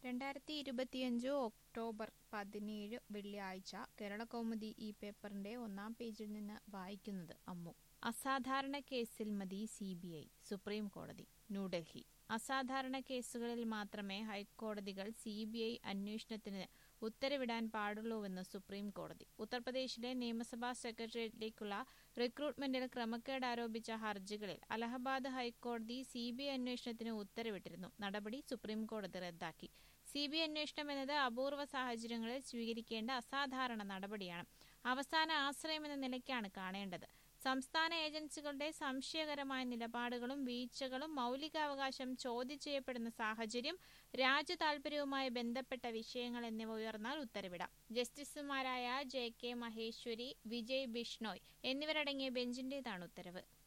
രണ്ടായിരത്തി ഇരുപത്തിയഞ്ച് ഒക്ടോബർ പതിനേഴ് വെള്ളിയാഴ്ച കേരളകൗമുദി ഈ പേപ്പറിന്റെ ഒന്നാം പേജിൽ നിന്ന് വായിക്കുന്നത് അമ്മു അസാധാരണ കേസിൽ മതി സി ബി ഐ സുപ്രീം കോടതി ന്യൂഡൽഹി അസാധാരണ കേസുകളിൽ മാത്രമേ ഹൈക്കോടതികൾ സി ബി ഐ അന്വേഷണത്തിന് ഉത്തരവിടാൻ പാടുള്ളൂവെന്ന് സുപ്രീം കോടതി ഉത്തർപ്രദേശിലെ നിയമസഭാ സെക്രട്ടേറിയറ്റിലേക്കുള്ള റിക്രൂട്ട്മെന്റിൽ ക്രമക്കേട് ആരോപിച്ച ഹർജികളിൽ അലഹബാദ് ഹൈക്കോടതി സി ബി ഐ അന്വേഷണത്തിന് ഉത്തരവിട്ടിരുന്നു നടപടി സുപ്രീം കോടതി റദ്ദാക്കി സി ബി ഐ അന്വേഷണം എന്നത് അപൂർവ സാഹചര്യങ്ങളിൽ സ്വീകരിക്കേണ്ട അസാധാരണ നടപടിയാണ് അവസാന ആശ്രയമെന്ന നിലയ്ക്കാണ് കാണേണ്ടത് സംസ്ഥാന ഏജൻസികളുടെ സംശയകരമായ നിലപാടുകളും വീഴ്ചകളും മൌലികാവകാശം ചോദ്യം ചെയ്യപ്പെടുന്ന സാഹചര്യം രാജ്യ താൽപര്യവുമായി ബന്ധപ്പെട്ട വിഷയങ്ങൾ എന്നിവ ഉയർന്നാൽ ഉത്തരവിടാം ജസ്റ്റിസുമാരായ ജെ കെ മഹേശ്വരി വിജയ് ബിഷ്ണോയ് എന്നിവരടങ്ങിയ ബെഞ്ചിന്റേതാണ് ഉത്തരവ്